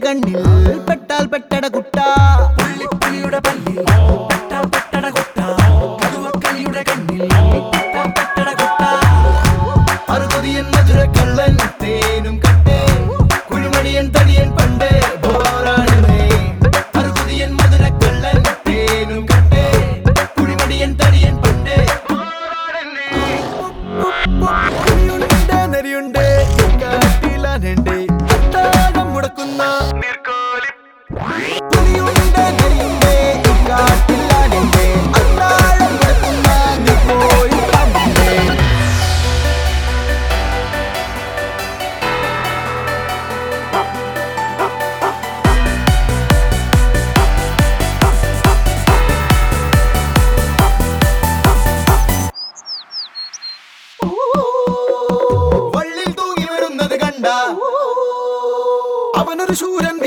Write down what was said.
കണ്ണിൽ പെട്ടാൽ പെട്ടട കുട്ട പുള്ളിപ്പുലിയുടെ പല്ലിൽ പെട്ടാൽ പെട്ടട കൊട്ട കടുവക്കളിയുടെ കണ്ണിൽ പെട്ടാൽ പെട്ടട കൊട്ട അറുപതിയൻ മധുര കള്ളൻ തേനും കട്ടേ കുഴിമണിയൻ തടിയൻ പണ്ട് പോരാടുന്നേ അറുപതിയൻ മധുര കള്ളൻ തേനും കട്ടേ കുഴിമണിയൻ തടിയൻ പണ്ട് കുഴിയുണ്ട് നെറിയുണ്ട് കാട്ടിലാനുണ്ട് അത്താഴം മുടക്കുന്ന പുലിയുണ്ട് നെറിയുണ്ട് കാട്ടിലാനുണ്ട് അത്താഴം മുടക്കുന്ന നീ പോയി കണ്ടേ വള്ളിൽ തൂങ്ങി വരുന്നത് കണ്ട അവനൊരു ശൂരൻ